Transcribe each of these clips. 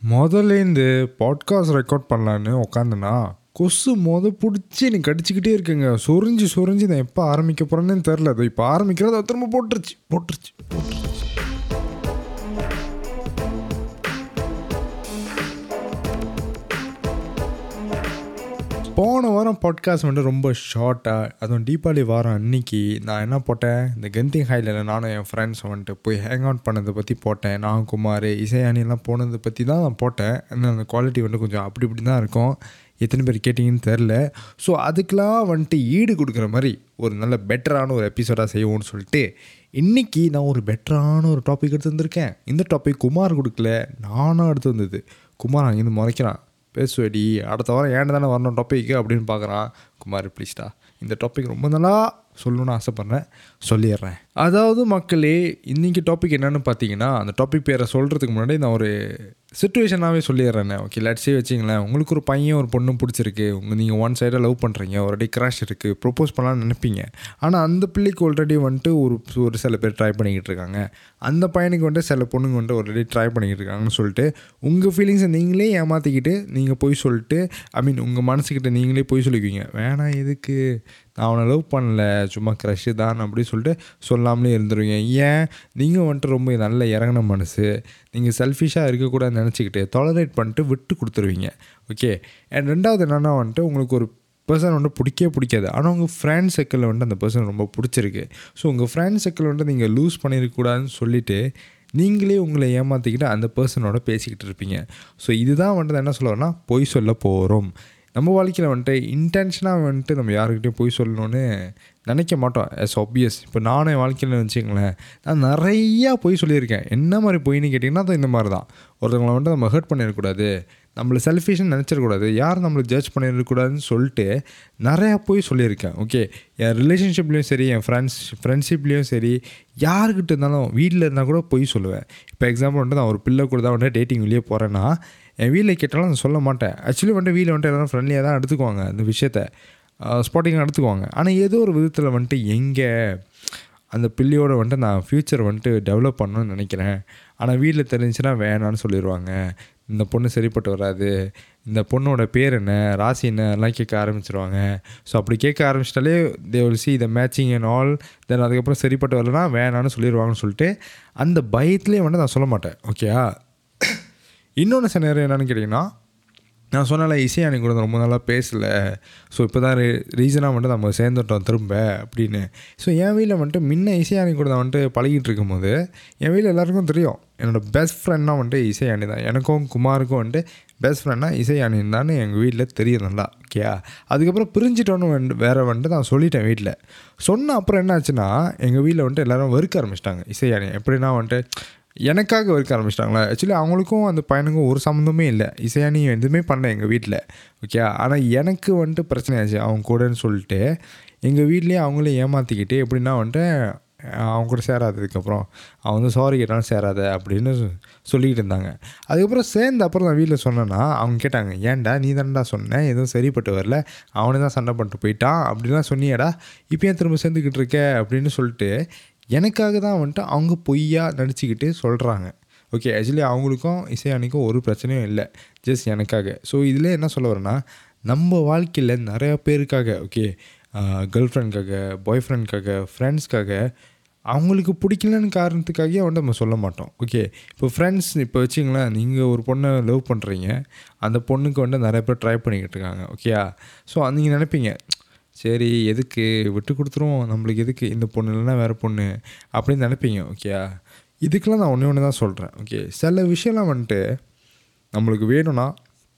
முதலேருந்து podcast record பண்ணலான்னு உக்காந்துனா கொசு மொத பிடிச்சி எனக்கு கடிச்சிக்கிட்டே இருக்குங்க சொரிஞ்சு சொரிஞ்சு நான் எப்போ ஆரம்பிக்க போகிறேன்னு தெரில அது இப்போ ஆரம்பிக்கிறது அது திரும்ப போட்டுருச்சு போட்டுருச்சு போட்டுருச்சு போன வாரம் பாட்காஸ்ட் வந்துட்டு ரொம்ப ஷார்ட்டாக அதுவும் தீபாவளி வாரம் அன்னைக்கு நான் என்ன போட்டேன் இந்த கெந்திங் ஹைலில் நானும் என் ஃப்ரெண்ட்ஸ் வந்துட்டு போய் ஹேங் அவுட் பண்ணதை பற்றி போட்டேன் நான் குமார் இசையானிலாம் போனதை பற்றி தான் நான் போட்டேன் ஆனால் அந்த குவாலிட்டி வந்துட்டு கொஞ்சம் அப்படி இப்படி தான் இருக்கும் எத்தனை பேர் கேட்டிங்கன்னு தெரில ஸோ அதுக்கெலாம் வந்துட்டு ஈடு கொடுக்குற மாதிரி ஒரு நல்ல பெட்டரான ஒரு எபிசோடாக செய்வோம்னு சொல்லிட்டு இன்றைக்கி நான் ஒரு பெட்டரான ஒரு டாபிக் எடுத்து வந்திருக்கேன் இந்த டாபிக் குமார் கொடுக்கல நானும் எடுத்து வந்தது குமார் அங்கேருந்து முறைக்கிறான் பேசுவேடி அடுத்த வாரம் ஏன் தானே வரணும் டாபிக் அப்படின்னு பார்க்குறான் குமார் ப்ளீஸ்டா இந்த டாபிக் ரொம்ப நல்லா சொல்லணும்னு ஆசைப்பட்றேன் சொல்லிடுறேன் அதாவது மக்களே இன்றைக்கி டாபிக் என்னென்னு பார்த்தீங்கன்னா அந்த டாபிக் பேரை சொல்கிறதுக்கு முன்னாடி நான் ஒரு சுச்சுவேஷனாகவே சொல்லிடுறேன் ஓகே லட்ஸே வச்சிங்களேன் உங்களுக்கு ஒரு பையன் ஒரு பொண்ணு பிடிச்சிருக்கு உங்கள் நீங்கள் ஒன் சைடாக லவ் பண்ணுறீங்க ஆல்ரெடி கிராஷ் இருக்குது ப்ரொப்போஸ் பண்ணலாம்னு நினைப்பீங்க ஆனால் அந்த பிள்ளைக்கு ஆல்ரெடி வந்துட்டு ஒரு ஒரு சில பேர் ட்ரை பண்ணிக்கிட்டு இருக்காங்க அந்த பையனுக்கு வந்துட்டு சில பொண்ணுங்க வந்துட்டு ஆல்ரெடி ட்ரை பண்ணிக்கிட்டு இருக்காங்கன்னு சொல்லிட்டு உங்கள் ஃபீலிங்ஸை நீங்களே ஏமாற்றிக்கிட்டு நீங்கள் போய் சொல்லிட்டு ஐ மீன் உங்கள் மனசுக்கிட்ட நீங்களே போய் சொல்லிக்குவீங்க வேணாம் எதுக்கு நான் அவனை லவ் பண்ணல சும்மா க்ரஷ்ஷு தான் அப்படி சொல்லிட்டு சொல்லாமலே இருந்துருவீங்க ஏன் நீங்கள் வந்துட்டு ரொம்ப நல்ல இறங்கின மனசு நீங்கள் செல்ஃபிஷாக இருக்கக்கூடாதுன்னு நினச்சிக்கிட்டு டாலரேட் பண்ணிட்டு விட்டு கொடுத்துருவீங்க ஓகே அண்ட் ரெண்டாவது என்னென்னா வந்துட்டு உங்களுக்கு ஒரு பர்சன் வந்து பிடிக்கவே பிடிக்காது ஆனால் உங்கள் ஃப்ரெண்ட் சர்க்கிளில் வந்துட்டு அந்த பர்சன் ரொம்ப பிடிச்சிருக்கு ஸோ உங்கள் ஃப்ரெண்ட் சர்க்கிள் வந்துட்டு நீங்கள் லூஸ் பண்ணியிருக்கக்கூடாதுன்னு சொல்லிவிட்டு நீங்களே உங்களை ஏமாற்றிக்கிட்டு அந்த பர்சனோட பேசிக்கிட்டு இருப்பீங்க ஸோ இதுதான் வந்துட்டு என்ன சொல்லுவோம்னா பொய் சொல்ல போகிறோம் நம்ம வாழ்க்கையில் வந்துட்டு இன்டென்ஷனாக வந்துட்டு நம்ம யாருக்கிட்டையும் போய் சொல்லணும்னு நினைக்க மாட்டோம் எஸ் ஆப்வியஸ் இப்போ நானும் என் வாழ்க்கையில் வச்சுங்களேன் நான் நிறையா பொய் சொல்லியிருக்கேன் என்ன மாதிரி பொய்னு கேட்டிங்கன்னா அது இந்த மாதிரி தான் ஒருத்தவங்களை வந்துட்டு நம்ம ஹர்ட் பண்ணிடக்கூடாது நம்மளை செல்ஃபிஷ்னு நினச்சிடக்கூடாது யார் நம்மளை ஜட்ஜ் பண்ணிடக்கூடாதுன்னு சொல்லிட்டு நிறையா போய் சொல்லியிருக்கேன் ஓகே என் ரிலேஷன்ஷிப்லேயும் சரி என் ஃப்ரெண்ட்ஸ் ஃப்ரெண்ட்ஷிப்லேயும் சரி யாருக்கிட்ட இருந்தாலும் வீட்டில் இருந்தால் கூட போய் சொல்லுவேன் இப்போ எக்ஸாம்பிள் வந்துட்டு நான் ஒரு பிள்ளை கூட தான் வந்துட்டு டேட்டிங் வெளியே போகிறேன்னா என் வீட்டில் கேட்டாலும் நான் சொல்ல மாட்டேன் ஆக்சுவலி வந்துட்டு வீட்டில் வந்துட்டு எல்லோரும் ஃப்ரெண்ட்லியாக தான் எடுத்துக்குவாங்க அந்த விஷயத்த ஸ்பாட்டிங்காக எடுத்துக்குவாங்க ஆனால் ஏதோ ஒரு விதத்தில் வந்துட்டு எங்கே அந்த பிள்ளையோட வந்துட்டு நான் ஃப்யூச்சர் வந்துட்டு டெவலப் பண்ணணும்னு நினைக்கிறேன் ஆனால் வீட்டில் தெரிஞ்சுன்னா வேணான்னு சொல்லிடுவாங்க இந்த பொண்ணு சரிப்பட்டு வராது இந்த பொண்ணோட பேர் என்ன ராசி என்ன எல்லாம் கேட்க ஆரம்பிச்சிருவாங்க ஸோ அப்படி கேட்க ஆரம்பிச்சிட்டாலே they will see the matching and all then அதுக்கப்புறம் சரிப்பட்டு வரலனா வேணான்னு சொல்லிடுவாங்கன்னு சொல்லிட்டு அந்த பயத்துலேயே வந்துட்டு நான் சொல்ல மாட்டேன் ஓகேயா இன்னொன்று சில நேரம் என்னென்னு கேட்டிங்கன்னா நான் சொன்னால இசை அன்னைக்கு கூட ரொம்ப நாளாக பேசலை ஸோ இப்போ தான் ரீசனாக வந்துட்டு நம்ம சேர்ந்துட்டோம் திரும்ப அப்படின்னு ஸோ என் வீட்டில் வந்துட்டு முன்ன இசை அன்னைக்கு கூட நான் வந்துட்டு பழகிட்டு இருக்கும்போது என் வீட்டில் எல்லாருக்கும் தெரியும் என்னோடய பெஸ்ட் ஃப்ரெண்ட்னா வந்துட்டு இசை அணி தான் எனக்கும் குமாருக்கும் வந்துட்டு பெஸ்ட் ஃப்ரெண்டாக இசை அணின்னு தான் எங்கள் வீட்டில் தெரியும் நல்லா ஓகேயா அதுக்கப்புறம் பிரிஞ்சிட்டோன்னு வந்து வேறு வந்துட்டு நான் சொல்லிட்டேன் வீட்டில் சொன்ன அப்புறம் என்ன ஆச்சுன்னா எங்கள் வீட்டில் வந்துட்டு எல்லோரும் வெறுக்க ஆரம்பிச்சிட்டாங்க இசை அணி எப்படின்னா வந்துட்டு எனக்காக வரைக்க ஆரம்பிச்சிட்டாங்களா ஆக்சுவலி அவங்களுக்கும் அந்த பையனுக்கும் ஒரு சம்மந்தமே இல்லை இசையானி எதுவுமே பண்ணல எங்கள் வீட்டில் ஓகே ஆனால் எனக்கு வந்துட்டு பிரச்சனை ஆச்சு அவங்க கூடன்னு சொல்லிட்டு எங்கள் வீட்லேயே அவங்களே ஏமாற்றிக்கிட்டு எப்படின்னா வந்துட்டு அவங்க கூட சேராததுக்கப்புறம் அவன் வந்து சாரி கேட்டாலும் சேராத அப்படின்னு சொல்லிக்கிட்டு இருந்தாங்க அதுக்கப்புறம் சேர்ந்த அப்புறம் நான் வீட்டில் சொன்னேன்னா அவங்க கேட்டாங்க ஏன்டா நீ தானடா சொன்னேன் எதுவும் சரிப்பட்டு வரல அவனே தான் சண்டை பண்ணிட்டு போயிட்டான் அப்படின்லாம் சொன்னியாடா இப்போ ஏன் திரும்ப சேர்ந்துக்கிட்டு இருக்க அப்படின்னு சொல்லிட்டு எனக்காக தான் வந்துட்டு அவங்க பொய்யா நடிச்சுக்கிட்டு சொல்கிறாங்க ஓகே ஆக்சுவலி அவங்களுக்கும் இசை அணிக்கும் ஒரு பிரச்சனையும் இல்லை ஜஸ்ட் எனக்காக ஸோ இதில் என்ன சொல்ல வரேன்னா நம்ம வாழ்க்கையில் நிறையா பேருக்காக ஓகே கேர்ள் ஃப்ரெண்ட்காக பாய் ஃப்ரெண்ட்காக ஃப்ரெண்ட்ஸ்க்காக அவங்களுக்கு பிடிக்கலன்னு காரணத்துக்காகவே வந்துட்டு நம்ம சொல்ல மாட்டோம் ஓகே இப்போ ஃப்ரெண்ட்ஸ் இப்போ வச்சிங்களேன் நீங்கள் ஒரு பொண்ணை லவ் பண்ணுறீங்க அந்த பொண்ணுக்கு வந்துட்டு நிறைய பேர் ட்ரை பண்ணிக்கிட்டு இருக்காங்க ஓகேயா ஸோ நீங்கள் நினைப்பீங்க சரி எதுக்கு விட்டு கொடுத்துருவோம் நம்மளுக்கு எதுக்கு இந்த பொண்ணு இல்லைன்னா வேறு பொண்ணு அப்படின்னு நினைப்பீங்க ஓகேயா இதுக்கெலாம் நான் ஒன்றே ஒன்று தான் சொல்கிறேன் ஓகே சில விஷயம்லாம் வந்துட்டு நம்மளுக்கு வேணும்னா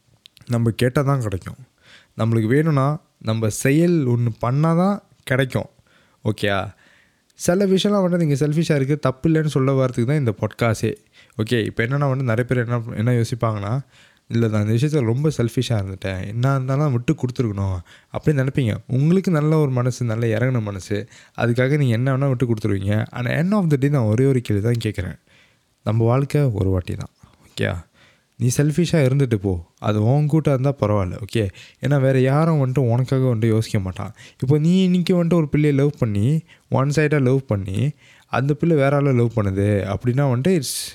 நம்ம கேட்டால் தான் கிடைக்கும் நம்மளுக்கு வேணும்னா நம்ம செயல் ஒன்று பண்ணால் தான் கிடைக்கும் ஓகேயா சில விஷயம்லாம் வந்துட்டு நீங்கள் செல்ஃபிஷாக இருக்குது தப்பு இல்லைன்னு சொல்ல வரதுக்கு தான் இந்த பொட்காஸே ஓகே இப்போ என்னென்னா வந்து நிறைய பேர் என்ன என்ன யோசிப்பாங்கன்னா இல்லை நான் அந்த விஷயத்தில் ரொம்ப செல்ஃபிஷாக இருந்துட்டேன் என்ன இருந்தாலும் விட்டு கொடுத்துருக்கணும் அப்படின்னு நினைப்பீங்க உங்களுக்கு நல்ல ஒரு மனசு நல்ல இறங்கின மனசு அதுக்காக நீங்கள் என்ன வேணால் விட்டு கொடுத்துருவீங்க ஆனால் என் ஆஃப் த டே நான் ஒரே ஒரு கேள்வி தான் கேட்குறேன் நம்ம வாழ்க்கை ஒரு வாட்டி தான் ஓகே நீ செல்ஃபிஷாக இருந்துட்டு போ அது உன் கூட்டம் இருந்தால் பரவாயில்ல ஓகே ஏன்னா வேறு யாரும் வந்துட்டு உனக்காக வந்துட்டு யோசிக்க மாட்டான் இப்போ நீ இன்றைக்கி வந்துட்டு ஒரு பிள்ளையை லவ் பண்ணி ஒன் சைடாக லவ் பண்ணி அந்த பிள்ளை வேற ஆளை லவ் பண்ணுது அப்படின்னா வந்துட்டு இட்ஸ்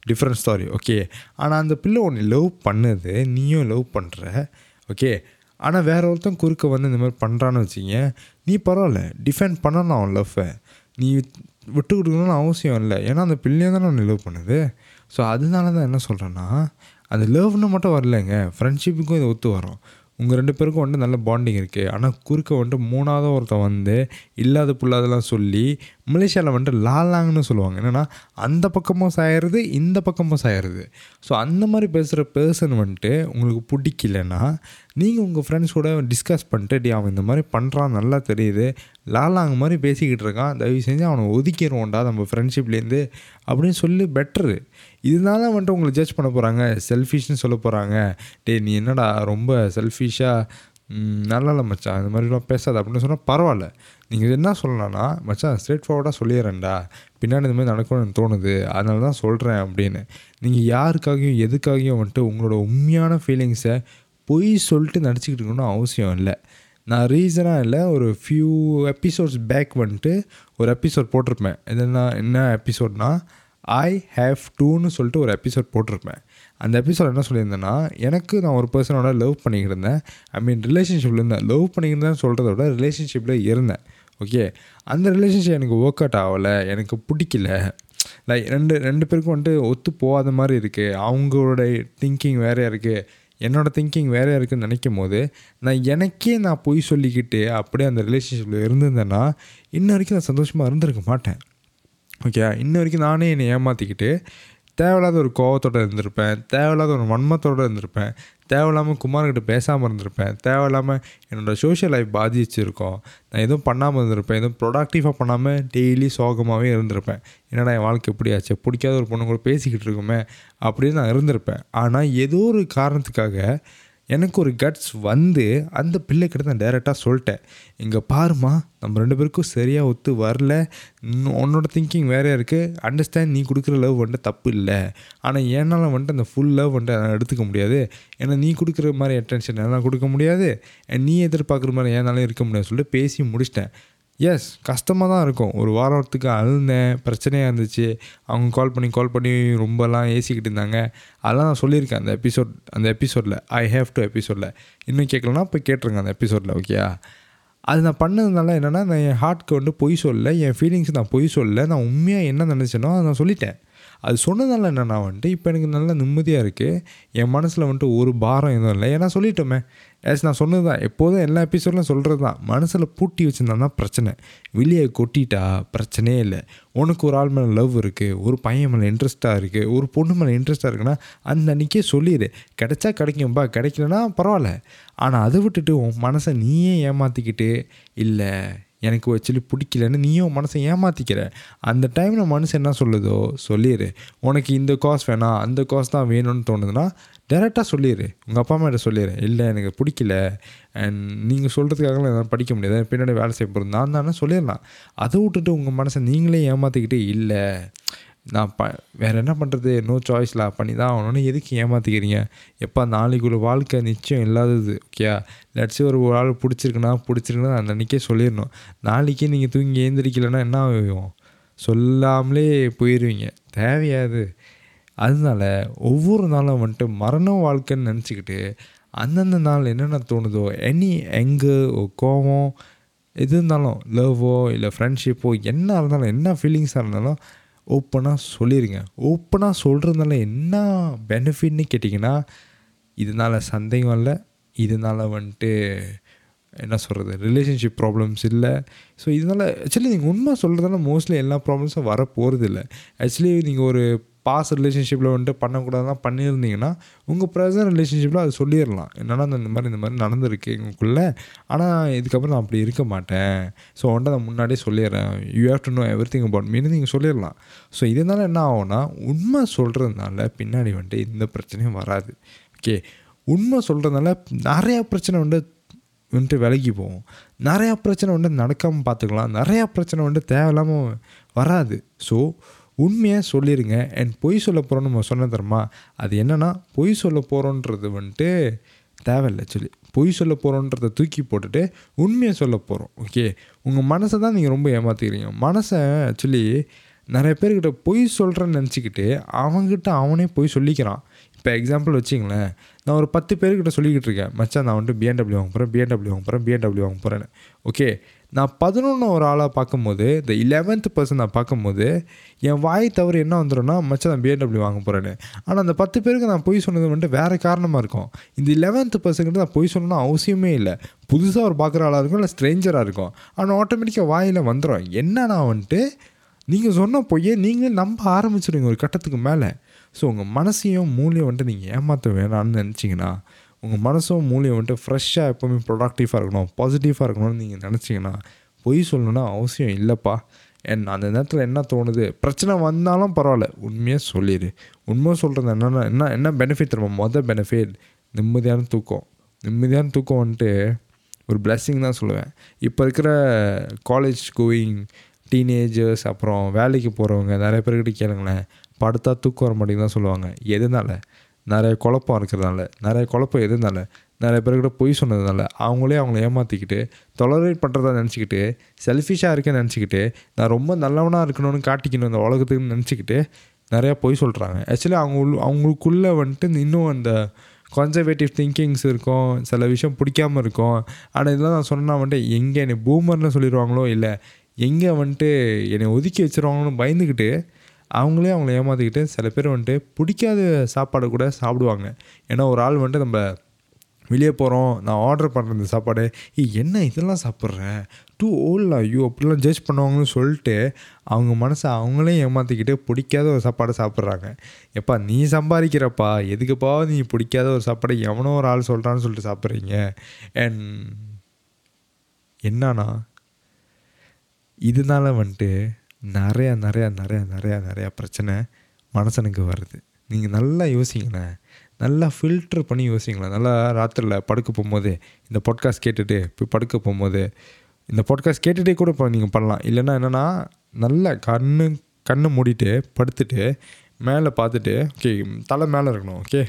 டிஃப்ரெண்ட் ஸ்டாரி ஓகே ஆனால் அந்த பிள்ளை உன்னை லவ் பண்ணுது நீயும் லவ் பண்ணுற ஓகே ஆனால் வேற ஒருத்தன் குறுக்க வந்து இந்த மாதிரி பண்ணுறான்னு வச்சிங்க நீ பரவாயில்ல டிஃபெண்ட் பண்ணணும் அவன் லவ்வை நீ விட்டு கொடுக்கணும்னு அவசியம் இல்லை ஏன்னா அந்த பிள்ளையை தானே உன்னை லவ் பண்ணுது ஸோ அதனால தான் என்ன சொல்கிறேன்னா அந்த லவ்னு மட்டும் வரலைங்க ஃப்ரெண்ட்ஷிப்புக்கும் இது ஒத்து வரும் உங்கள் ரெண்டு பேருக்கும் வந்துட்டு நல்ல பாண்டிங் இருக்குது ஆனால் குறுக்க வந்துட்டு மூணாவது ஒருத்தன் வந்து இல்லாத புல்லாதெல்லாம் சொல்லி மலேசியாவில் வந்துட்டு லாலாங்னு சொல்லுவாங்க என்னென்னா அந்த பக்கமும் சாயிறது இந்த பக்கமும் சாயிறது ஸோ அந்த மாதிரி பேசுகிற பர்சன் வந்துட்டு உங்களுக்கு பிடிக்கலன்னா நீங்கள் உங்கள் ஃப்ரெண்ட்ஸோட டிஸ்கஸ் பண்ணிட்டு டி அவன் இந்த மாதிரி பண்ணுறான் நல்லா தெரியுது லாலாங்க மாதிரி பேசிக்கிட்டு இருக்கான் தயவு செஞ்சு அவனை ஒதுக்கிடுவோண்டா நம்ம ஃப்ரெண்ட்ஷிப்லேருந்து அப்படின்னு சொல்லி பெட்ரு இதனால வந்துட்டு உங்களை ஜட்ஜ் பண்ண போகிறாங்க செல்ஃபிஷ்னு சொல்ல போகிறாங்க டே நீ என்னடா ரொம்ப செல்ஃபிஷாக நல்லா இல்லை மச்சான் இந்த மாதிரிலாம் பேசாத அப்படின்னு சொன்னால் பரவாயில்ல நீங்கள் என்ன சொல்லலாம்னா மச்சான் ஸ்ட்ரெயிட் ஃபார்வர்டாக சொல்லிடுறேன்டா பின்னாடி இந்த மாதிரி நடக்கும்னு எனக்கு தோணுது அதனால தான் சொல்கிறேன் அப்படின்னு நீங்கள் யாருக்காகவும் எதுக்காகவும் வந்துட்டு உங்களோட உண்மையான ஃபீலிங்ஸை பொய் சொல்லிட்டு நடிச்சுக்கிட்டு இருக்கணும்னு அவசியம் இல்லை நான் ரீசனாக இல்லை ஒரு ஃபியூ எபிசோட்ஸ் பேக் வந்துட்டு ஒரு எபிசோட் போட்டிருப்பேன் என்னென்னா என்ன எபிசோட்னா ஐ ஹேவ் டூன்னு சொல்லிட்டு ஒரு எபிசோட் போட்டிருப்பேன் அந்த எபிசோட் என்ன சொல்லியிருந்தேன்னா எனக்கு நான் ஒரு பர்சனோட லவ் பண்ணிக்கிட்டு இருந்தேன் ஐ மீன் ரிலேஷன்ஷிப்பில் இருந்தேன் லவ் பண்ணிக்கிட்டு சொல்கிறத விட ரிலேஷன்ஷிப்பில் இருந்தேன் ஓகே அந்த ரிலேஷன்ஷிப் எனக்கு ஒர்க் அவுட் ஆகலை எனக்கு பிடிக்கல லைக் ரெண்டு ரெண்டு பேருக்கும் வந்துட்டு ஒத்து போகாத மாதிரி இருக்குது அவங்களோட திங்கிங் வேறையாக இருக்குது என்னோடய திங்கிங் வேறையாக இருக்குன்னு நினைக்கும் போது நான் எனக்கே நான் பொய் சொல்லிக்கிட்டு அப்படியே அந்த ரிலேஷன்ஷிப்பில் இருந்திருந்தேன்னா இன்ன வரைக்கும் நான் சந்தோஷமாக இருந்திருக்க மாட்டேன் ஓகே இன்ன வரைக்கும் நானே என்னை ஏமாற்றிக்கிட்டு தேவையில்லாத ஒரு கோவத்தோடு இருந்திருப்பேன் தேவையில்லாத ஒரு வன்மத்தோடு இருந்திருப்பேன் தேவையில்லாமல் குமார்கிட்ட பேசாமல் இருந்திருப்பேன் தேவையில்லாமல் என்னோடய சோஷியல் லைஃப் பாதிச்சிருக்கோம் நான் எதுவும் பண்ணாமல் இருந்திருப்பேன் எதுவும் ப்ரொடக்டிவாக பண்ணாமல் டெய்லி சோகமாகவே இருந்திருப்பேன் என்னடா என் வாழ்க்கை எப்படி ஆச்சு பிடிக்காத ஒரு பொண்ணு கூட பேசிக்கிட்டு இருக்குமே அப்படின்னு நான் இருந்திருப்பேன் ஆனால் ஏதோ ஒரு காரணத்துக்காக எனக்கு ஒரு கட்ஸ் வந்து அந்த பிள்ளைக்கிட்ட நான் டேரெக்டாக சொல்லிட்டேன் இங்கே பாருமா நம்ம ரெண்டு பேருக்கும் சரியாக ஒத்து வரல உன்னோட திங்கிங் வேறையாக இருக்குது அண்டர்ஸ்டாண்ட் நீ கொடுக்குற லவ் வந்துட்டு தப்பு இல்லை ஆனால் என்னால் வந்துட்டு அந்த ஃபுல் லவ் வந்துட்டு என்னால் எடுத்துக்க முடியாது ஏன்னா நீ கொடுக்குற மாதிரி அட்டென்ஷன் என்னால் கொடுக்க முடியாது நீ எதிர்பார்க்குற மாதிரி என்னாலும் இருக்க முடியாது சொல்லிட்டு பேசி முடிச்சிட்டேன் எஸ் கஷ்டமாக தான் இருக்கும் ஒரு வாரத்துக்கு அழுந்தேன் பிரச்சனையாக இருந்துச்சு அவங்க கால் பண்ணி கால் பண்ணி ரொம்பலாம் ஏசிக்கிட்டு இருந்தாங்க அதெல்லாம் நான் சொல்லியிருக்கேன் அந்த எபிசோட் அந்த எபிசோடில் ஐ ஹேவ் டு எபிசோடில் இன்னும் கேட்கலன்னா போய் கேட்டுருங்க அந்த எபிசோடில் ஓகேயா அது நான் பண்ணதுனால என்னென்னா நான் என் ஹார்ட்க்கு வந்து பொய் சொல்லலை என் ஃபீலிங்ஸ் நான் பொய் சொல்லலை நான் உண்மையாக என்ன நினச்சேனோ அதை நான் சொல்லிட்டேன் அது சொன்னதால என்னென்னா வந்துட்டு இப்போ எனக்கு நல்ல நிம்மதியாக இருக்குது என் மனசில் வந்துட்டு ஒரு பாரம் எதுவும் இல்லை ஏன்னா சொல்லிட்டோமே ஏஸ் நான் சொன்னது தான் எப்போதும் எல்லா எபிசோட்லையும் சொல்கிறது தான் மனசில் பூட்டி வச்சுருந்தா பிரச்சனை வெளியே கொட்டிட்டா பிரச்சனையே இல்லை உனக்கு ஒரு ஆள் மேலே லவ் இருக்குது ஒரு பையன் மேலே இன்ட்ரெஸ்ட்டாக இருக்குது ஒரு பொண்ணு மேலே இன்ட்ரெஸ்ட்டாக இருக்குன்னா அந்த அன்றைக்கே சொல்லிடு கிடைச்சா கிடைக்கும்பா கிடைக்கலனா பரவாயில்ல ஆனால் அதை விட்டுட்டு உன் மனசை நீயே ஏமாற்றிக்கிட்டு இல்லை எனக்கு ஆக்சுவலி பிடிக்கலன்னு நீயும் மனசை ஏமாற்றிக்கிற அந்த டைமில் மனசு என்ன சொல்லுதோ சொல்லிடு உனக்கு இந்த காஸ் வேணாம் அந்த காஸ் தான் வேணும்னு தோணுதுன்னா டேரெக்டாக சொல்லிடு உங்கள் அப்பா அம்மாட்ட சொல்லிடு இல்லை எனக்கு பிடிக்கல அண்ட் நீங்கள் சொல்கிறதுக்காகலாம் என்னால் படிக்க முடியாது பின்னாடி வேலை செய்ய போகிறது நான் தானே சொல்லிடலாம் அதை விட்டுட்டு உங்கள் மனசை நீங்களே ஏமாற்றிக்கிட்டு இல்லை நான் ப வேறு என்ன பண்ணுறது நோ சாய்ஸ்லா பண்ணி தான் ஆகணும்னு எதுக்கு ஏமாற்றிக்கிறீங்க எப்போ நாளைக்கு ஒரு வாழ்க்கை நிச்சயம் இல்லாதது ஓகே லட்சி ஒரு ஆள் பிடிச்சிருக்குன்னா பிடிச்சிருக்குன்னா அந்த அன்றைக்கே சொல்லிடணும் நாளைக்கே நீங்கள் தூங்கி ஏந்திரிக்கலைன்னா என்ன ஆகும் சொல்லாமலே போயிடுவீங்க தேவையாது அதனால ஒவ்வொரு நாளும் வந்துட்டு மரண வாழ்க்கைன்னு நினச்சிக்கிட்டு அந்தந்த நாள் என்னென்ன தோணுதோ எனி எங்கு கோவம் எது இருந்தாலும் லவ்வோ இல்லை ஃப்ரெண்ட்ஷிப்போ என்ன இருந்தாலும் என்ன ஃபீலிங்ஸாக இருந்தாலும் ஓப்பனாக சொல்லிடுங்க ஓப்பனாக சொல்கிறதுனால என்ன பெனிஃபிட்னு கேட்டிங்கன்னா இதனால் சந்தேகம் இல்லை இதனால் வந்துட்டு என்ன சொல்கிறது ரிலேஷன்ஷிப் ப்ராப்ளம்ஸ் இல்லை ஸோ இதனால் ஆக்சுவலி நீங்கள் உண்மை சொல்கிறதால மோஸ்ட்லி எல்லா ப்ராப்ளம்ஸும் வர போகிறது இல்லை ஆக்சுவலி நீங்கள் ஒரு பாஸ் ரிலேஷன்ஷிப்பில் வந்துட்டு பண்ணக்கூடாதான் பண்ணியிருந்தீங்கன்னா உங்கள் ப்ரெசன்ட் ரிலேஷன்ஷிப்பில் அது சொல்லிடலாம் என்னென்னா இந்த மாதிரி இந்த மாதிரி நடந்திருக்கு எங்களுக்குள்ளே ஆனால் இதுக்கப்புறம் நான் அப்படி இருக்க மாட்டேன் ஸோ வந்துட்டு நான் முன்னாடியே சொல்லிடுறேன் you have to know everything about mean நீங்கள் சொல்லிடலாம் ஸோ இதனால் என்ன ஆகும்னா உண்மை சொல்கிறதுனால பின்னாடி வந்துட்டு எந்த பிரச்சனையும் வராது ஓகே உண்மை சொல்கிறதுனால நிறையா பிரச்சனை வந்து வந்துட்டு விலகி போவோம் நிறையா பிரச்சனை வந்து நடக்காமல் பார்த்துக்கலாம் நிறையா பிரச்சனை வந்து தேவையில்லாமல் வராது ஸோ உண்மையாக சொல்லிடுங்க அண்ட் பொய் சொல்ல போகிறோன்னு நம்ம சொன்ன தரமா அது என்னென்னா பொய் சொல்ல போகிறோன்றது வந்துட்டு தேவையில்லை ஆக்சுவலி பொய் சொல்ல போகிறோன்றதை தூக்கி போட்டுட்டு உண்மையை சொல்ல போகிறோம் ஓகே உங்கள் மனசை தான் நீங்கள் ரொம்ப ஏமாற்றிக்கிறீங்க மனசை ஆக்சுவலி நிறைய பேர்கிட்ட பொய் சொல்கிறேன்னு நினச்சிக்கிட்டு அவங்ககிட்ட அவனே போய் சொல்லிக்கிறான் இப்போ எக்ஸாம்பிள் வச்சிங்களேன் நான் ஒரு பத்து பேர்கிட்ட சொல்லிக்கிட்டு இருக்கேன் மச்சான் நான் வந்துட்டு பிஎன்டபிள்யூ வாங்க போகிறேன் பிஎன்டபிள்யூ வாங்க போகிறேன் பிஎன்டபிள்யூ வாங்க போகிறேன்னு ஓகே நான் பதினொன்று ஒரு ஆளாக பார்க்கும்போது இந்த இலெவன்த் பர்சன் நான் பார்க்கும்போது என் வாய் தவறு என்ன வந்துடும்னா மச்சான் நான் பிஎன்டபிள்யூ வாங்க போகிறேன்னு ஆனால் அந்த பத்து பேருக்கு நான் பொய் சொன்னது வந்துட்டு வேறு காரணமாக இருக்கும் இந்த இலெவன்த் பர்சன்கிட்ட நான் பொய் சொல்லணும்னு அவசியமே இல்லை புதுசாக ஒரு பார்க்குற ஆளாக இருக்கும் இல்லை ஸ்ட்ரேஞ்சராக இருக்கும் ஆனால் ஆட்டோமேட்டிக்காக வாயில் வந்துடும் என்னன்னா வந்துட்டு நீங்கள் சொன்ன பொய்யே நீங்களே நம்ப ஆரம்பிச்சிடுங்க ஒரு கட்டத்துக்கு மேலே ஸோ உங்கள் மனசையும் மூலையும் வந்துட்டு நீங்கள் ஏமாற்ற வேணாம்னு நினச்சிங்கன்னா உங்கள் மனசும் மூலையும் வந்துட்டு ஃப்ரெஷ்ஷாக எப்போவுமே ப்ரொடக்டிவாக இருக்கணும் பாசிட்டிவாக இருக்கணும்னு நீங்கள் நினச்சிங்கன்னா பொய் சொல்லணும்னா அவசியம் இல்லைப்பா என் அந்த நேரத்தில் என்ன தோணுது பிரச்சனை வந்தாலும் பரவாயில்ல உண்மையாக சொல்லிடு உண்மை சொல்கிறது என்னென்ன என்ன என்ன பெனிஃபிட் தருவோம் மொதல் பெனிஃபிட் நிம்மதியான தூக்கம் நிம்மதியான தூக்கம் வந்துட்டு ஒரு பிளெஸ்ஸிங் தான் சொல்லுவேன் இப்போ இருக்கிற காலேஜ் கோயிங் டீனேஜர்ஸ் அப்புறம் வேலைக்கு போகிறவங்க நிறைய பேர்கிட்ட கேளுங்களேன் படுத்தா தூக்கம் வர மாட்டேங்குது தான் சொல்லுவாங்க எதனால நிறைய குழப்பம் இருக்கிறதுனால நிறைய குழப்பம் எதுனால நிறைய பேர்கிட்ட பொய் சொன்னதுனால அவங்களே அவங்கள ஏமாற்றிக்கிட்டு தொலரேட் பண்ணுறதா நினச்சிக்கிட்டு செல்ஃபிஷாக இருக்கேன்னு நினச்சிக்கிட்டு நான் ரொம்ப நல்லவனாக இருக்கணும்னு காட்டிக்கணும் இந்த உலகத்துக்குன்னு நினச்சிக்கிட்டு நிறையா பொய் சொல்கிறாங்க ஆக்சுவலி அவங்க உள் அவங்களுக்குள்ளே வந்துட்டு இன்னும் அந்த கன்சர்வேட்டிவ் திங்கிங்ஸ் இருக்கும் சில விஷயம் பிடிக்காம இருக்கும் ஆனால் இதெல்லாம் நான் சொன்னால் வந்துட்டு எங்கே என்னை பூமர்னு சொல்லிடுவாங்களோ இல்லை எங்கே வந்துட்டு என்னை ஒதுக்கி வச்சுருவாங்களோ பயந்துக்கிட்டு அவங்களே அவங்கள ஏமாற்றிக்கிட்டு சில பேர் வந்துட்டு பிடிக்காத சாப்பாடு கூட சாப்பிடுவாங்க ஏன்னா ஒரு ஆள் வந்துட்டு நம்ம வெளியே போகிறோம் நான் ஆர்டர் பண்ணுற இந்த சாப்பாடு ஏய் என்ன இதெல்லாம் சாப்பிட்றேன் டூ ஓல்ட் ஐயோ அப்படிலாம் ஜட்ஜ் பண்ணுவாங்கன்னு சொல்லிட்டு அவங்க மனசை அவங்களே ஏமாற்றிக்கிட்டு பிடிக்காத ஒரு சாப்பாடை சாப்பிட்றாங்க எப்பா நீ சம்பாதிக்கிறப்பா எதுக்குப்பா நீ பிடிக்காத ஒரு சாப்பாடை எவனோ ஒரு ஆள் சொல்கிறான்னு சொல்லிட்டு சாப்பிட்றீங்க அண்ட் என்னன்னா இதனால வந்துட்டு நிறையா நிறையா நிறையா நிறையா நிறையா பிரச்சனை மனசனுக்கு வருது நீங்கள் நல்லா யோசிங்களேன் நல்லா ஃபில்டர் பண்ணி யோசிங்களேன் நல்லா ராத்திரியில் படுக்க போகும்போது இந்த பாட்காஸ்ட் கேட்டுட்டு போய் படுக்க போகும்போது இந்த பாட்காஸ்ட் கேட்டுகிட்டே கூட இப்போ நீங்கள் பண்ணலாம் இல்லைன்னா என்னென்னா நல்ல கண்ணு கண்ணை மூடிட்டு படுத்துட்டு மேலே பார்த்துட்டு ஓகே தலை மேலே இருக்கணும் ஓகே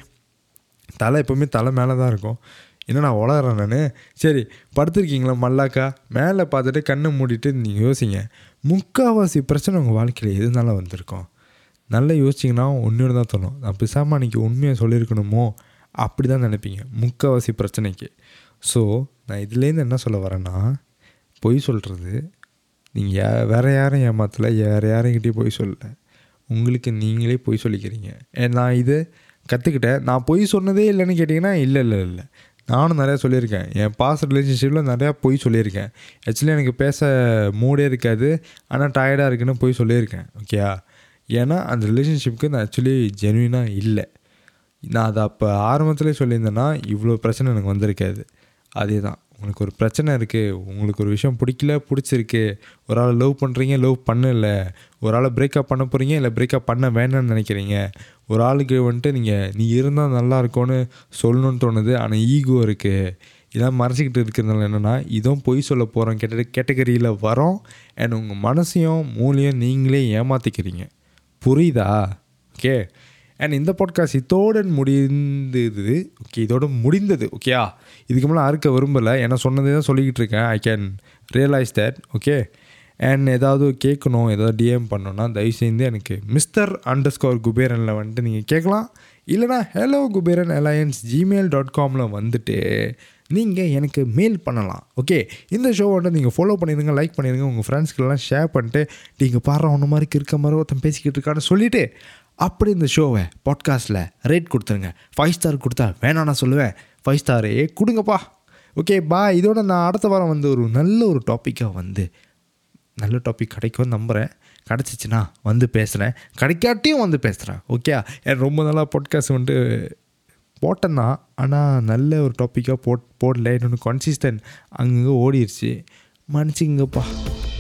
தலை எப்போவுமே தலை மேலே தான் இருக்கும் என்ன நான் வளர்றேன் நான் சரி படுத்துருக்கீங்களா மல்லாக்கா மேலே பார்த்துட்டு கண்ணை மூடிட்டு நீங்கள் யோசிங்க முக்கால்வாசி பிரச்சனை உங்கள் வாழ்க்கையில் எதுனால வந்திருக்கோம் நல்லா யோசிச்சிங்கன்னா ஒன்று தான் தோணும் நான் பிசாமல் அன்றைக்கி உண்மையை சொல்லியிருக்கணுமோ அப்படி தான் நினைப்பீங்க முக்கால்வாசி பிரச்சனைக்கு ஸோ நான் இதுலேருந்து என்ன சொல்ல வரேன்னா பொய் சொல்கிறது நீங்கள் யா வேறு யாரும் ஏமாத்தலை வேறு யாரையும் பொய் சொல்லலை உங்களுக்கு நீங்களே பொய் சொல்லிக்கிறீங்க நான் இது கற்றுக்கிட்டேன் நான் பொய் சொன்னதே இல்லைன்னு கேட்டிங்கன்னா இல்லை இல்லை இல்லை நானும் நிறையா சொல்லியிருக்கேன் என் பாஸ்ட் ரிலேஷன்ஷிப்பில் நிறையா பொய் சொல்லியிருக்கேன் ஆக்சுவலி எனக்கு பேச மூடே இருக்காது ஆனால் டயர்டாக இருக்குன்னு போய் சொல்லியிருக்கேன் ஓகேயா ஏன்னா அந்த ரிலேஷன்ஷிப்புக்கு நான் ஆக்சுவலி ஜென்வினாக இல்லை நான் அதை அப்போ ஆரம்பத்துலேயே சொல்லியிருந்தேன்னா இவ்வளோ பிரச்சனை எனக்கு வந்திருக்காது அதே தான் உங்களுக்கு ஒரு பிரச்சனை இருக்குது உங்களுக்கு ஒரு விஷயம் பிடிக்கல பிடிச்சிருக்கு ஒரு ஆளை லவ் பண்ணுறீங்க லவ் பண்ணல ஒரு ஆளை பிரேக்கப் பண்ண போகிறீங்க இல்லை பிரேக்கப் பண்ண வேணாம்னு நினைக்கிறீங்க ஒரு ஆளுக்கு வந்துட்டு நீங்கள் நீ இருந்தால் நல்லா இருக்கும்னு சொல்லணும்னு தோணுது ஆனால் ஈகோ இருக்குது இதெல்லாம் மறைச்சிக்கிட்டு இருக்கிறதுனால என்னென்னா இதுவும் பொய் சொல்ல போகிறோம் கேட்ட கேட்டகரியில் வரோம் அண்ட் உங்கள் மனசையும் மூலையும் நீங்களே ஏமாற்றிக்கிறீங்க புரியுதா ஓகே அண்ட் இந்த பாட்காஸ்ட் இதோடு முடிந்தது ஓகே இதோடு முடிந்தது ஓகேயா இதுக்கு மேலே அறுக்க விரும்பலை ஏன்னா சொன்னதே தான் சொல்லிக்கிட்டு இருக்கேன் I can realise that okay and ஏதாவது கேட்கணும் ஏதாவது டிஎம் பண்ணோன்னா தயவுசெய்து எனக்கு மிஸ்டர் அண்டர் ஸ்கோர் குபேரனில் வந்துட்டு நீங்கள் கேட்கலாம் இல்லைனா hello Kuberan alliance Gmail dot காமில் வந்துட்டு நீங்கள் எனக்கு மெயில் பண்ணலாம் ஓகே இந்த ஷோ வந்துட்டு நீங்கள் ஃபாலோ பண்ணிடுங்க லைக் பண்ணிடுங்க உங்கள் ஃப்ரெண்ட்ஸ்க்கெல்லாம் ஷேர் பண்ணிட்டு நீங்கள் பாடுற ஒன்று மாதிரி இருக்க மாதிரி ஒருத்தன் பேசிக்கிட்டு இருக்கான்னு சொல்லிவிட்டு அப்படி இந்த ஷோவை பாட்காஸ்ட்டில் ரேட் கொடுத்துருங்க ஃபைவ் ஸ்டார் கொடுத்தா வேணாம் நான் சொல்லுவேன் ஃபைவ் ஸ்டாரே கொடுங்கப்பா ஓகே பா இதோட நான் அடுத்த வாரம் வந்து ஒரு நல்ல ஒரு டாப்பிக்காக வந்து நல்ல டாபிக் கிடைக்கும் நம்புகிறேன் கிடச்சிச்சின்னா வந்து பேசுகிறேன் கிடைக்காட்டியும் வந்து பேசுகிறேன் ஓகே என் ரொம்ப நல்லா பாட்காஸ்ட் வந்துட்டு போட்டேன்னா ஆனால் நல்ல ஒரு டாப்பிக்காக போட் போடல இன்னொன்று கன்சிஸ்டன்ட் அங்கங்கே ஓடிடுச்சு மன்னிச்சிங்கப்பா